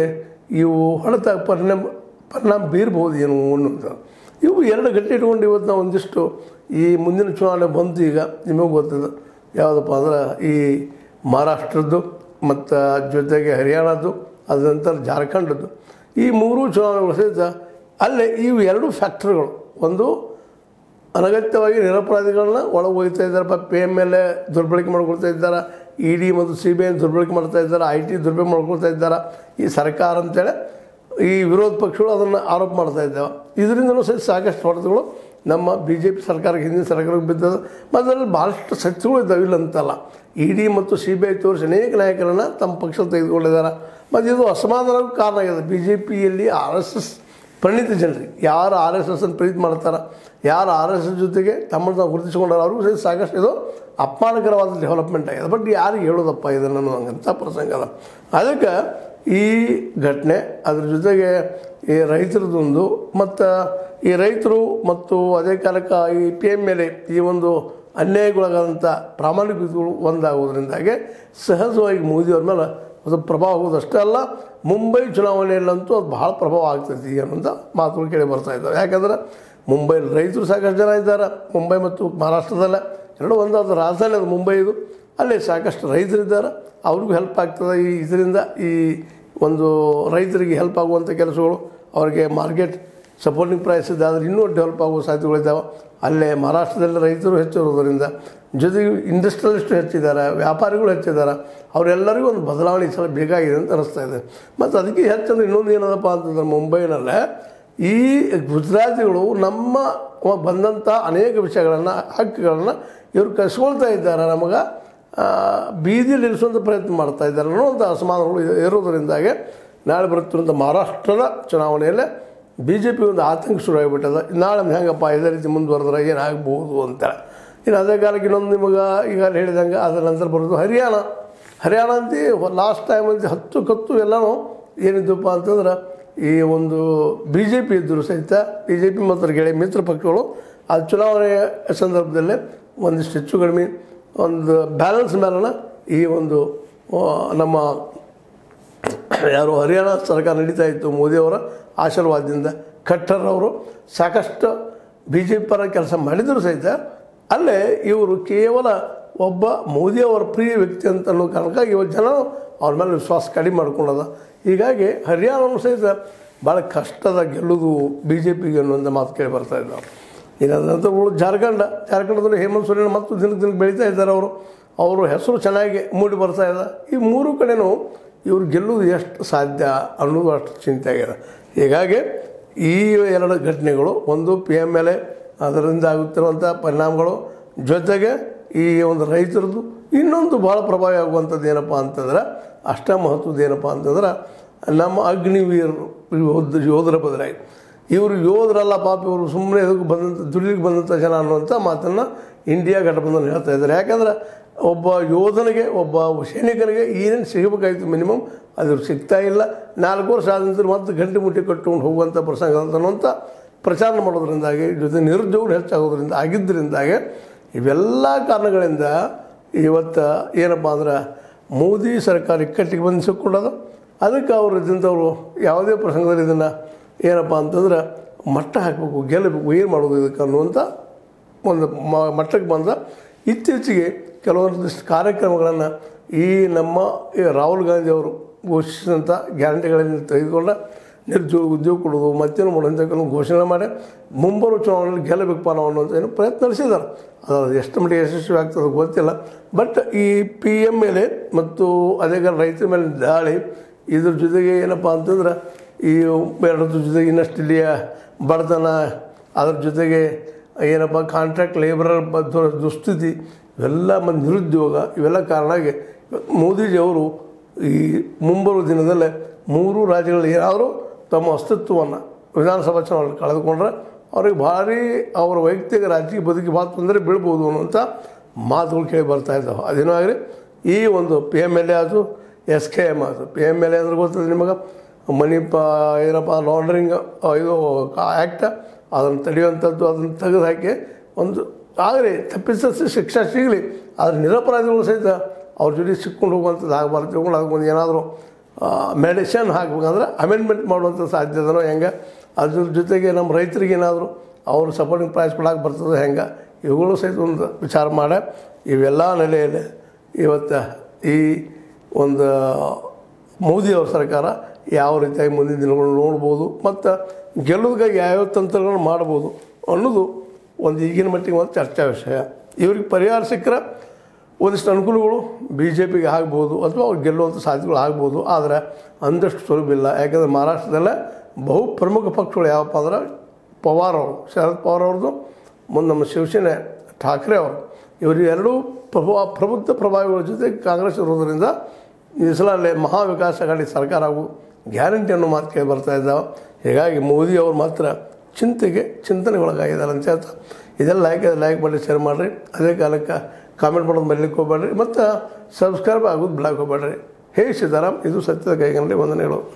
ಇವು ಹೊಡೆತ ಪರಿಣಾಮ ಪರಿಣಾಮ ಬೀರ್ಬೋದು ಏನು ಅನ್ನೋದು ಇವು ಎರಡು ಗಟ್ಟಿ ಇಟ್ಕೊಂಡು ಇವತ್ತು ನಾವು ಒಂದಿಷ್ಟು ಈ ಮುಂದಿನ ಚುನಾವಣೆ ಬಂತು ಈಗ ನಿಮಗೆ ಗೊತ್ತದ ಯಾವುದಪ್ಪ ಅಂದ್ರೆ ಈ ಮಹಾರಾಷ್ಟ್ರದ್ದು ಮತ್ತು ಜೊತೆಗೆ ಹರಿಯಾಣದ್ದು ಅದ ನಂತರ ಜಾರ್ಖಂಡದ್ದು ಈ ಮೂರು ಚುನಾವಣೆಗಳು ಸಹಿತ ಅಲ್ಲೇ ಇವು ಎರಡು ಫ್ಯಾಕ್ಟ್ರಿಗಳು ಒಂದು ಅನಗತ್ಯವಾಗಿ ನಿರಪರಾಧಿಗಳನ್ನ ಒಳಗೆ ಹೋಗ್ತಾ ಇದ್ದಾರೆ ಪಿ ಎಮ್ ಎಲ್ ಎ ದುರ್ಬಳಕೆ ಮಾಡ್ಕೊಳ್ತಾ ಇದ್ದಾರೆ ಇ ಡಿ ಮತ್ತು ಸಿ ಬಿ ಐ ದುರ್ಬಳಕೆ ಮಾಡ್ತಾ ಇದ್ದಾರೆ ಐ ಟಿ ದುರ್ಬಳಕೆ ಮಾಡ್ಕೊಳ್ತಾ ಇದ್ದಾರೆ ಈ ಸರ್ಕಾರ ಅಂತೇಳಿ ಈ ವಿರೋಧ ಪಕ್ಷಗಳು ಅದನ್ನು ಆರೋಪ ಮಾಡ್ತಾ ಇದ್ದಾವೆ ಇದರಿಂದಲೂ ಸಹಿತ ಸಾಕಷ್ಟು ಹೊಡೆತಗಳು ನಮ್ಮ ಬಿ ಜೆ ಪಿ ಸರ್ಕಾರಕ್ಕೆ ಹಿಂದಿನ ಸರ್ಕಾರಕ್ಕೆ ಬಿದ್ದದ ಮತ್ತು ಅದರಲ್ಲಿ ಭಾಳಷ್ಟು ಸತ್ಯಗಳು ಇದ್ದಾವೆ ಇಲ್ಲ ಅಂತಲ್ಲ ಇ ಡಿ ಮತ್ತು ಸಿ ಬಿ ಐ ತೋರಿಸಿ ಅನೇಕ ನಾಯಕರನ್ನು ತಮ್ಮ ಪಕ್ಷದಲ್ಲಿ ತೆಗೆದುಕೊಂಡಿದ್ದಾರೆ ಮತ್ತು ಇದು ಅಸಮಾಧಾನಕ್ಕೂ ಕಾರಣ ಆಗಿದೆ ಬಿ ಜೆ ಪಿಯಲ್ಲಿ ಆರ್ ಎಸ್ ಎಸ್ ಪರಿಣಿತ ಜನರಿಗೆ ಯಾರು ಆರ್ ಎಸ್ ಎಸ್ ಅನ್ನು ಪ್ರೀತಿ ಮಾಡ್ತಾರೆ ಯಾರು ಆರ್ ಎಸ್ ಎಸ್ ಜೊತೆಗೆ ತಮ್ಮನ್ನು ತಾವು ಗುರುತಿಸ್ಕೊಂಡಾರ ಅವ್ರಿಗೂ ಸಹಿತ ಸಾಕಷ್ಟು ಇದು ಅಪಮಾನಕರವಾದ ಡೆವಲಪ್ಮೆಂಟ್ ಆಗಿದೆ ಬಟ್ ಯಾರಿಗೆ ಹೇಳೋದಪ್ಪ ಇದನ್ನು ಅನ್ನೋಂಥ ಪ್ರಸಂಗ ಅದ ಅದಕ್ಕೆ ಈ ಘಟನೆ ಅದ್ರ ಜೊತೆಗೆ ಈ ರೈತರದೊಂದು ಮತ್ತು ಈ ರೈತರು ಮತ್ತು ಅದೇ ಕಾಲಕ್ಕೆ ಈ ಪಿ ಎಮ್ ಎಲ್ ಎ ಈ ಒಂದು ಅನ್ಯಾಯಗೊಳಗಾದಂಥ ಪ್ರಾಮಾಣಿಕತೆಗಳು ಒಂದಾಗೋದ್ರಿಂದಾಗೆ ಸಹಜವಾಗಿ ಮೋದಿಯವ್ರ ಮೇಲೆ ಅದು ಪ್ರಭಾವ ಆಗೋದಷ್ಟೇ ಅಲ್ಲ ಮುಂಬೈ ಚುನಾವಣೆಯಲ್ಲಂತೂ ಅದು ಭಾಳ ಪ್ರಭಾವ ಆಗ್ತೈತಿ ಅನ್ನೋಂಥ ಮಾತುಗಳು ಕೇಳಿ ಬರ್ತಾ ಇದ್ದಾವೆ ಯಾಕಂದ್ರೆ ಮುಂಬೈಲಿ ರೈತರು ಸಾಕಷ್ಟು ಜನ ಇದ್ದಾರೆ ಮುಂಬೈ ಮತ್ತು ಮಹಾರಾಷ್ಟ್ರದಲ್ಲೇ ಎರಡು ಒಂದಾದ ರಾಜಧಾನಿ ಅದು ಮುಂಬೈ ಇದು ಅಲ್ಲಿ ಸಾಕಷ್ಟು ರೈತರಿದ್ದಾರೆ ಅವ್ರಿಗೂ ಹೆಲ್ಪ್ ಆಗ್ತದೆ ಈ ಇದರಿಂದ ಈ ಒಂದು ರೈತರಿಗೆ ಹೆಲ್ಪ್ ಆಗುವಂಥ ಕೆಲಸಗಳು ಅವರಿಗೆ ಮಾರ್ಕೆಟ್ ಸಪೋರ್ಟಿಂಗ್ ಪ್ರೈಸ್ ಇದ್ದಾದ್ರೆ ಇನ್ನೂ ಡೆವಲಪ್ ಆಗುವ ಸಾಧ್ಯತೆಗಳಿದ್ದಾವೆ ಅಲ್ಲೇ ಮಹಾರಾಷ್ಟ್ರದಲ್ಲಿ ರೈತರು ಹೆಚ್ಚಿರೋದರಿಂದ ಜೊತೆಗೆ ಇಂಡಸ್ಟ್ರಿಯಲಿಸ್ಟು ಹೆಚ್ಚಿದ್ದಾರೆ ವ್ಯಾಪಾರಿಗಳು ಹೆಚ್ಚಿದ್ದಾರೆ ಅವರೆಲ್ಲರಿಗೂ ಒಂದು ಬದಲಾವಣೆ ಈ ಸಲ ಬೇಕಾಗಿದೆ ಅಂತ ಅನಿಸ್ತಾ ಇದೆ ಮತ್ತು ಅದಕ್ಕೆ ಹೆಚ್ಚಂದ್ರೆ ಇನ್ನೊಂದು ಏನದಪ್ಪ ಅಂತಂದ್ರೆ ಮುಂಬೈನಲ್ಲೇ ಈ ಗುಜರಾತಿಗಳು ನಮ್ಮ ಬಂದಂಥ ಅನೇಕ ವಿಷಯಗಳನ್ನು ಹಕ್ಕುಗಳನ್ನು ಇವರು ಕಸ್ಕೊಳ್ತಾ ಇದ್ದಾರೆ ನಮಗೆ ಬೀದಿಯಲ್ಲಿ ಇಳಿಸುವಂಥ ಪ್ರಯತ್ನ ಮಾಡ್ತಾ ಇದ್ದಾರೆ ಅನ್ನೋಂಥ ಅಸಮಾಧಾನಗಳು ಇರೋದರಿಂದಾಗೆ ನಾಳೆ ಬರುತ್ತಿರುವಂಥ ಮಹಾರಾಷ್ಟ್ರದ ಚುನಾವಣೆಯಲ್ಲೇ ಬಿ ಜೆ ಪಿ ಒಂದು ಆತಂಕ ಶುರುವಾಗಿಬಿಟ್ಟದ ನಾಳೆ ಹೆಂಗಪ್ಪ ಇದೇ ರೀತಿ ಮುಂದುವರೆದ್ರೆ ಏನಾಗ್ಬೋದು ಅಂತ ಇನ್ನು ಅದೇ ಕಾಲಕ್ಕೆ ಇನ್ನೊಂದು ನಿಮಗೆ ಈಗ ಹೇಳಿದಂಗೆ ಅದರ ನಂತರ ಬರೋದು ಹರಿಯಾಣ ಹರಿಯಾಣ ಅಂತ ಲಾಸ್ಟ್ ಟೈಮ್ ಅಂತ ಹತ್ತು ಕತ್ತು ಎಲ್ಲನೂ ಏನಿದ್ದಪ್ಪ ಅಂತಂದ್ರೆ ಈ ಒಂದು ಬಿ ಜೆ ಪಿ ಇದ್ದರು ಸಹಿತ ಬಿ ಜೆ ಪಿ ಮತ್ತು ಗೆಳೆಯ ಮಿತ್ರ ಪಕ್ಷಗಳು ಆ ಚುನಾವಣೆಯ ಸಂದರ್ಭದಲ್ಲೇ ಒಂದಿಷ್ಟು ಹೆಚ್ಚು ಕಡಿಮೆ ಒಂದು ಬ್ಯಾಲೆನ್ಸ್ ಮೇಲನ ಈ ಒಂದು ಆ, ನಮ್ಮ ಯಾರು ಹರಿಯಾಣ ಸರ್ಕಾರ ನಡೀತಾ ಇತ್ತು ಮೋದಿಯವರ ಆಶೀರ್ವಾದದಿಂದ ಖಟ್ಟರ್ ಅವರು ಸಾಕಷ್ಟು ಬಿ ಜೆ ಪಿ ಪರ ಕೆಲಸ ಮಾಡಿದರೂ ಸಹಿತ ಅಲ್ಲೇ ಇವರು ಕೇವಲ ಒಬ್ಬ ಮೋದಿಯವರ ಪ್ರಿಯ ವ್ಯಕ್ತಿ ಅಂತ ಅನ್ನೋ ಕಾರಣಕ್ಕ ಇವತ್ತು ಜನ ಅವ್ರ ಮೇಲೆ ವಿಶ್ವಾಸ ಕಡಿಮೆ ಮಾಡ್ಕೊಂಡದ ಹೀಗಾಗಿ ಹರಿಯಾಣವನ್ನು ಸಹಿತ ಭಾಳ ಕಷ್ಟದ ಗೆಲ್ಲುವುದು ಬಿ ಜೆ ಪಿಗೆ ಅನ್ನುವಂಥ ಮಾತು ಕೇಳಿ ಬರ್ತಾ ಇದ್ದಾವೆ ಇನ್ನು ಅದ್ರ ನಂತರ ಉಳಿದ ಜಾರ್ಖಂಡ ಜಾರ್ಖಂಡದಲ್ಲಿ ಹೇಮಂತ್ ಸೊರೇನ್ ಮತ್ತು ದಿನಕ್ಕೆ ದಿನಕ್ಕೆ ಬೆಳೀತಾ ಇದ್ದಾರೆ ಅವರು ಅವರು ಹೆಸರು ಚೆನ್ನಾಗಿ ಮೂಡಿ ಬರ್ತಾ ಇದೆ ಈ ಮೂರು ಕಡೆನೂ ಇವ್ರು ಗೆಲ್ಲುವುದು ಎಷ್ಟು ಸಾಧ್ಯ ಅನ್ನೋದು ಅಷ್ಟು ಚಿಂತೆ ಆಗಿದೆ ಹೀಗಾಗಿ ಈ ಎರಡು ಘಟನೆಗಳು ಒಂದು ಪಿ ಎಮ್ ಎಲ್ ಎ ಅದರಿಂದ ಆಗುತ್ತಿರುವಂಥ ಪರಿಣಾಮಗಳು ಜೊತೆಗೆ ಈ ಒಂದು ರೈತರದ್ದು ಇನ್ನೊಂದು ಭಾಳ ಪ್ರಭಾವ ಆಗುವಂಥದ್ದು ಏನಪ್ಪ ಅಂತಂದ್ರೆ ಅಷ್ಟ ಮಹತ್ವದ ಏನಪ್ಪ ಅಂತಂದ್ರೆ ನಮ್ಮ ಅಗ್ನಿವೀರರು ಯೋಧ ಯೋಧರ ಬದಲಾಗಿ ಇವರು ಯೋಧರಲ್ಲ ಪಾಪ ಇವರು ಸುಮ್ಮನೆ ಇದಕ್ಕೆ ಬಂದಂಥ ದುಡಿಲಿಕ್ಕೆ ಬಂದಂಥ ಜನ ಅನ್ನುವಂಥ ಮಾತನ್ನು ಇಂಡಿಯಾ ಗಠಬಂಧನ ಹೇಳ್ತಾ ಇದ್ದಾರೆ ಯಾಕಂದ್ರೆ ಒಬ್ಬ ಯೋಧನಿಗೆ ಒಬ್ಬ ಸೈನಿಕನಿಗೆ ಏನೇನು ಸಿಗಬೇಕಾಗಿತ್ತು ಮಿನಿಮಮ್ ಅದು ಸಿಗ್ತಾ ಇಲ್ಲ ನಾಲ್ಕು ವರ್ಷ ಆದ ನಂತರ ಮತ್ತೆ ಗಂಟೆ ಮುಟ್ಟಿ ಕಟ್ಕೊಂಡು ಹೋಗುವಂಥ ಪ್ರಸಂಗ ಅಂತ ಅನ್ನುವಂಥ ಪ್ರಚಾರ ಮಾಡೋದ್ರಿಂದಾಗಿ ಜೊತೆ ನಿರುದ್ಯೋಗ ಹೆಚ್ಚಾಗೋದ್ರಿಂದ ಆಗಿದ್ದರಿಂದಾಗಿ ಇವೆಲ್ಲ ಕಾರಣಗಳಿಂದ ಇವತ್ತು ಏನಪ್ಪ ಅಂದ್ರೆ ಮೋದಿ ಸರ್ಕಾರ ಇಕ್ಕಟ್ಟಿಗೆ ಬಂದು ಸಿಕ್ಕೊಂಡದ ಅದಕ್ಕೆ ಅವರು ಇದ್ದಂಥವ್ರು ಯಾವುದೇ ಪ್ರಸಂಗದಲ್ಲಿ ಇದನ್ನು ಏನಪ್ಪ ಅಂತಂದ್ರೆ ಮಟ್ಟ ಹಾಕಬೇಕು ಗೆಲ್ಲಬೇಕು ಏನು ಮಾಡೋದು ಇದಕ್ಕೆ ಅನ್ನುವಂಥ ಒಂದು ಮ- ಮಟ್ಟಕ್ಕೆ ಬಂದ ಇತ್ತೀಚೆಗೆ ಕೆಲವೊಂದಿಷ್ಟು ಕಾರ್ಯಕ್ರಮಗಳನ್ನು ಈ ನಮ್ಮ ಈ ರಾಹುಲ್ ಗಾಂಧಿ ಅವರು ಘೋಷಿಸಿದಂಥ ಗ್ಯಾರಂಟಿಗಳನ್ನು ತೆಗೆದುಕೊಂಡ ನಿರುದ್ಯೋಗ ಉದ್ಯೋಗ ಕೊಡೋದು ಮತ್ತೇನು ಮಾಡೋದು ಕೆಲವು ಘೋಷಣೆ ಮಾಡಿ ಮುಂಬರುವ ಚುನಾವಣೆಯಲ್ಲಿ ಗೆಲ್ಲಬೇಕಪ್ಪ ನಾವು ಅನ್ನೋಂಥ ಏನು ಪ್ರಯತ್ನ ನಡೆಸಿದ್ದಾರೆ ಅದು ಎಷ್ಟು ಮಟ್ಟಿಗೆ ಯಶಸ್ವಿ ಆಗ್ತದೆ ಗೊತ್ತಿಲ್ಲ ಬಟ್ ಈ ಪಿ ಎಮ್ ಎಲ್ ಎ ಮತ್ತು ಅದೇ ಕಾಲ ರೈತರ ಮೇಲೆ ದಾಳಿ ಇದ್ರ ಜೊತೆಗೆ ಏನಪ್ಪ ಅಂತಂದ್ರೆ ಈ ಎರಡರ ಜೊತೆಗೆ ಇನ್ನಷ್ಟು ಇಲ್ಲಿಯ ಬಡತನ ಅದ್ರ ಜೊತೆಗೆ ಏನಪ್ಪ ಕಾಂಟ್ರಾಕ್ಟ್ ಲೇಬರರ್ ಬ- ದುಸ್ಥಿತಿ ಇವೆಲ್ಲ ಮತ್ತು ನಿರುದ್ಯೋಗ ಇವೆಲ್ಲ ಕಾರಣಾಗಿ ಮೋದಿಜಿ ಅವರು ಈ ಮುಂಬರುವ ದಿನದಲ್ಲೇ ಮೂರು ರಾಜ್ಯಗಳಲ್ಲಿ ಏನಾದರೂ ತಮ್ಮ ಅಸ್ತಿತ್ವವನ್ನು ವಿಧಾನಸಭಾ ಚುನಾವಣೆ ಕಳೆದುಕೊಂಡ್ರೆ ಅವ್ರಿಗೆ ಭಾರಿ ಅವರ ವೈಯಕ್ತಿಕ ರಾಜಕೀಯ ಬದುಕಿ ಭಾಳ ತೊಂದರೆ ಬೀಳ್ಬೋದು ಅನ್ನುವಂಥ ಮಾತುಗಳು ಕೇಳಿ ಬರ್ತಾ ಇದ್ದಾವೆ ಅದೇನೋ ಆಗಲಿ ಈ ಒಂದು ಪಿ ಎಮ್ ಎಲ್ ಎ ಆಯಿತು ಎಸ್ ಕೆ ಎಮ್ ಆಯಿತು ಪಿ ಎಮ್ ಎಲ್ ಎ ಅಂದ್ರೆ ಗೊತ್ತದೆ ನಿಮಗೆ ಮನಿ ಪ ಏನಪ್ಪ ಲಾಂಡ್ರಿಂಗ್ ಇದು ಆ್ಯಕ್ಟ್ ಅದನ್ನು ತಡೆಯುವಂಥದ್ದು ಅದನ್ನು ತೆಗೆದು ಹಾಕಿ ಒಂದು ಆಗಲಿ ತಪ್ಪಿಸ ಶಿಕ್ಷೆ ಸಿಗಲಿ ಆದರೆ ನಿರಪರಾಧಿಗಳು ಸಹಿತ ಅವ್ರ ಜೊತೆ ಸಿಕ್ಕೊಂಡು ಹೋಗುವಂಥದ್ದು ಆಗಬಾರ್ದು ತಿಳ್ಕೊಂಡು ಅದಕ್ಕೊಂದು ಏನಾದರೂ ಮೆಡಿಷನ್ ಹಾಕ್ಬೇಕಂದ್ರೆ ಅಮೆಂಡ್ಮೆಂಟ್ ಮಾಡುವಂಥ ಸಾಧ್ಯತೆನೋ ಹೆಂಗೆ ಅದ್ರ ಜೊತೆಗೆ ನಮ್ಮ ರೈತರಿಗೆ ಏನಾದರೂ ಅವರು ಸಪೋರ್ಟಿಂಗ್ ಪ್ರೈಸ್ ಕೊಡಕ್ಕೆ ಬರ್ತದೆ ಹೆಂಗೆ ಇವುಗಳು ಸಹಿತ ಒಂದು ವಿಚಾರ ಮಾಡಿ ಇವೆಲ್ಲ ನೆಲೆಯಲ್ಲಿ ಇವತ್ತು ಈ ಒಂದು ಮೋದಿಯವ್ರ ಸರ್ಕಾರ ಯಾವ ರೀತಿಯಾಗಿ ಮುಂದಿನ ದಿನಗಳು ನೋಡ್ಬೋದು ಮತ್ತು ಗೆಲ್ಲೋದಕ್ಕಾಗಿ ಯಾವ್ಯಾವ ತಂತ್ರಗಳನ್ನು ಮಾಡ್ಬೋದು ಅನ್ನೋದು ಒಂದು ಈಗಿನ ಮಟ್ಟಿಗೆ ಒಂದು ಚರ್ಚಾ ವಿಷಯ ಇವ್ರಿಗೆ ಪರಿಹಾರ ಸಿಕ್ಕರೆ ಒಂದಿಷ್ಟು ಅನುಕೂಲಗಳು ಬಿ ಜೆ ಪಿಗೆ ಆಗ್ಬೋದು ಅಥವಾ ಅವ್ರು ಗೆಲ್ಲುವಂಥ ಸಾಧ್ಯತೆಗಳು ಆಗ್ಬೋದು ಆದರೆ ಅಂದಷ್ಟು ಸುಲಭ ಇಲ್ಲ ಯಾಕಂದರೆ ಮಹಾರಾಷ್ಟ್ರದಲ್ಲೇ ಬಹು ಪ್ರಮುಖ ಪಕ್ಷಗಳು ಯಾವಪ್ಪ ಅಂದ್ರೆ ಪವಾರ್ ಅವರು ಶರದ್ ಪವಾರ್ ಅವ್ರದ್ದು ಮುಂದೆ ನಮ್ಮ ಶಿವಸೇನೆ ಠಾಕ್ರೆ ಅವರು ಇವರು ಎರಡೂ ಪ್ರಭು ಪ್ರಬುದ್ಧ ಪ್ರಭಾವಿಗಳ ಜೊತೆ ಕಾಂಗ್ರೆಸ್ ಇರೋದರಿಂದ ಈ ಸಲ ಅಲ್ಲಿ ಮಹಾ ವಿಕಾಸ ಅಘಾಡಿ ಸರ್ಕಾರ ಆಗು ಗ್ಯಾರಂಟಿ ಅನ್ನೋ ಮಾತು ಕೇಳಿ ಬರ್ತಾ ಇದ್ದಾವೆ ಹೀಗಾಗಿ ಮೋದಿ ಅವರು ಮಾತ್ರ ಚಿಂತೆಗೆ ಚಿಂತನೆಗೊಳಗಾಗಿದ್ದಾರೆ ಅಂತ ಹೇಳ್ತಾ ಇದೆಲ್ಲ ಲೈಕ್ ಲೈಕ್ ಮಾಡಿ ಶೇರ್ ಮಾಡಿರಿ ಅದೇ ಕಾಲಕ್ಕೆ ಕಾಮೆಂಟ್ ಮಾಡೋದು ಮರಿಲಿಕ್ಕೆ ಹೋಗ್ಬೇಡ್ರಿ ಮತ್ತು ಸಬ್ಸ್ಕ್ರೈಬ್ ಆಗೋದು ಬಿಡಕ್ಕೆ ಹೋಗ್ಬೇಡ್ರಿ ಹೇ ಸೀತಾರಾಮ್ ಇದು ಸತ್ಯದ ಕೈಗಂಡೆ ವಂದನೆಗಳು